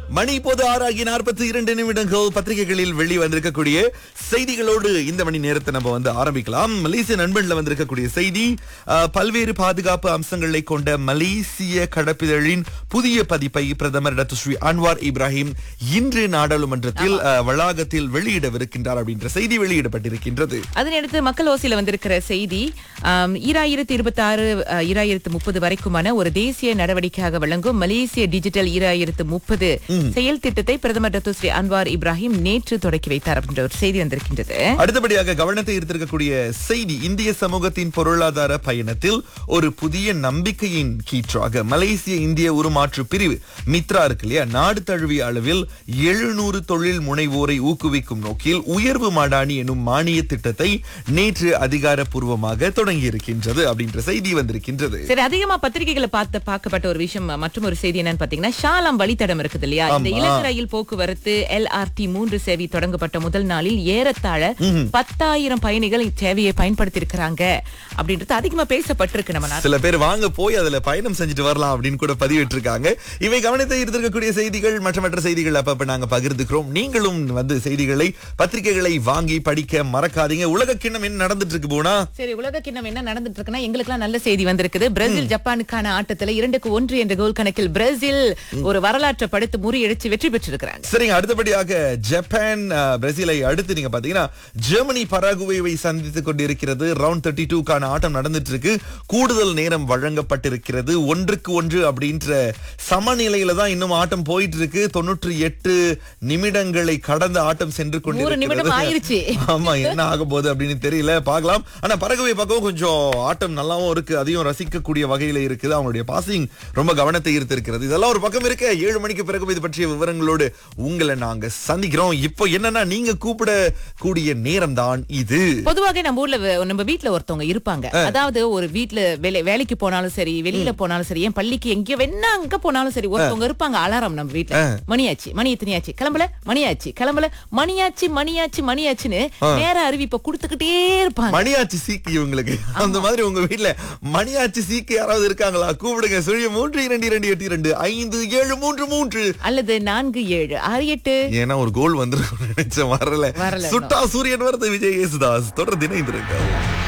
மணி இப்போது ஆறாகி நாற்பத்தி இரண்டு நிமிடங்கள் பத்திரிகைகளில் வெளி வந்திருக்கக்கூடிய செய்திகளோடு இந்த மணி நேரத்தை நம்ம வந்து ஆரம்பிக்கலாம் மலேசிய நண்பன்ல வந்திருக்கக்கூடிய செய்தி அஹ், பல்வேறு பாதுகாப்பு அம்சங்களை கொண்ட மலேசிய கடப்பிதழின் புதிய பதிப்பை பிரதமர் டாக்டர் ஸ்ரீ அன்வார் இப்ராஹிம் இன்று நாடாளுமன்றத்தில் அஹ், வளாகத்தில் வெளியிடவிருக்கின்றார் அப்படின்ற செய்தி வெளியிடப்பட்டிருக்கின்றது அதனையடுத்து மக்கள் ஓசியில வந்திருக்கிற செய்தி ஆம், ஈராயிரத்து இருபத்தி ஆறு ஈராயிரத்து முப்பது வரைக்குமான ஒரு தேசிய நடவடிக்கையாக வழங்கும் மலேசிய டிஜிட்டல் ஈராயிரத்து முப்பது செயல் திட்டத்தை பிரதமர் டாக்டர் ஸ்ரீ அன்வார் இப்ராஹிம் நேற்று தொடக்கி வைத்தார் அப்படின்ற ஒரு செய்தி வந்திருக்கின்றது அடுத்தபடியாக கவனத்தை ஈர்த்திருக்கக்கூடிய செய்தி இந்திய சமூகத்தின் பொருளாதார பயணத்தில் ஒரு புதிய நம்பிக்கையின் கீற்றாக மலேசிய இந்திய உருமாற்று பிரிவு மித்ரா இருக்கு இல்லையா நாடு தழுவிய அளவில் எழுநூறு தொழில் முனைவோரை ஊக்குவிக்கும் நோக்கில் உயர்வு மாடாணி எனும் மானிய திட்டத்தை நேற்று அதிகாரப்பூர்வமாக தொடங்கி இருக்கின்றது அப்படின்ற செய்தி வந்திருக்கின்றது சரி அதிகமா பத்திரிகைகளை பார்த்து பார்க்கப்பட்ட ஒரு விஷயம் மற்றும் ஒரு செய்தி என்னன்னு பாத்தீங்கன்னா ஷாலாம் வழித்தடம் இருக்குது இல்லையா இந்த ஆமா. இலக்கு ரயில் போக்குவரத்து எல்ஆர்டி மூன்று சேவை தொடங்கப்பட்ட முதல் நாளில் ஏறத்தாழ பத்தாயிரம் பயணிகள் இச்சேவையை பயன்படுத்தி இருக்கிறாங்க அப்படின்றது அதிகமா பேசப்பட்டிருக்கு நம்ம நாட்டுல. சில பேர் வாங்க போய் அதுல பயணம் செஞ்சுட்டு வரலாம் அப்படின்னு கூட பதிவிட்டிருக்காங்க இவை கவனத்தை ஈர்த்திருக்கக்கூடிய செய்திகள் மற்ற மற்ற செய்திகள் அப்பப்ப நாங்க பகிர்ந்துக்கிறோம் நீங்களும் வந்து செய்திகளை பத்திரிகைகளை வாங்கி படிக்க மறக்காதீங்க உலக கிண்ணம் என்ன நடந்துட்டு இருக்கு போனா சரி உலக கிண்ணம் என்ன நடந்துட்டு இருக்குன்னா எங்களுக்கெல்லாம் நல்ல செய்தி வந்திருக்குது பிரேசில் ஜப்பானுக்கான ஆட்டத்துல இரண்டுக்கு ஒன்று என்ற கோல் கணக்கில் பிரேசில் ஒரு வரலாற்றை படுத்து முறியடிச்சு வெற்றி பெற்றிருக்கிறாங்க சரிங்க அடுத்தபடியாக ஜப்பான் அஹ், பிரேசிலை அடுத்து நீங்க பாத்தீங்கன்னா ஜெர்மனி பராகுவேவை சந்தித்துக் கொண்டிருக்கிறது ரவுண்ட் தேர்ட்டி டூக்கான ஆட்டம் நடந்துட்டு இருக்கு கூடுதல் நேரம் வழங்கப்பட்டிருக்கிறது ஒன்றுக்கு ஒன்று அப்படின்ற சமநிலையில தான் இன்னும் ஆட்டம் போயிட்டு இருக்கு தொண்ணூற்றி எட்டு நிமிடங்களை கடந்த ஆட்டம் சென்று நூறு நிமிடம் ஆயிருச்சு. ஆமா என்ன ஆக போகுது அப்படின்னு தெரியல பார்க்கலாம் ஆனா பரகுவை பக்கம் கொஞ்சம் ஆட்டம் நல்லாவும் இருக்கு அதையும் ரசிக்கக்கூடிய வகையில இருக்குது அவங்களுடைய பாசிங் ரொம்ப கவனத்தை ஈர்த்திருக்கிறது இதெல்லாம் ஒரு பக்கம் இருக்க ஏழு மணிக்கு பிறகு இது பற்றிய விவரங்களோடு உங்களை நாங்க சந்திக்கிறோம் இப்போ என்னன்னா நீங்க கூப்பிட கூடிய நேரம் தான் இது பொதுவாக நம்ம ஊர்ல வே- நம்ம வீட்ல ஒருத்தவங்க இருப்பாங்க அதாவது ஒரு வீட்ல வேலை வேலைக்கு போனாலும் சரி வெளியில போனாலும் சரி ஏன் பள்ளிக்கு எங்க வேணா அங்க போனாலும் சரி ஒருத்தவங்க இருப்பாங்க அலாரம் நம்ம வீட்ல மணியாச்சு மணி எத்தனையாச்சு கிளம்பல மணியாச்சு கிளம்பல மணியாச்சு மணியாச்சு மணியாச்சுன்னு நேர அறிவிப்பை கொடுத்துக்கிட்டே இருப்பாங்க மணியாச்சி சீக்கு இவங்களுக்கு அந்த மாதிரி உங்க வீட்ல மணியாச்சி சீக்கு யாராவது இருக்காங்களா கூப்பிடுங்க சுழிய மூன்று இரண்டு இரண்டு எட்டு இரண்டு ஐந்து ஏழு மூன்று மூன்று அல்லது நான்கு ஏழு ஆறு எட்டு ஏன்னா ஒரு கோல் வந்துருக்கும் நினைச்ச வரல வரல சுட்டா சூரியன் வருது விஜய் யேசுதாஸ் தொடர்ந்து இணைந்திருக்க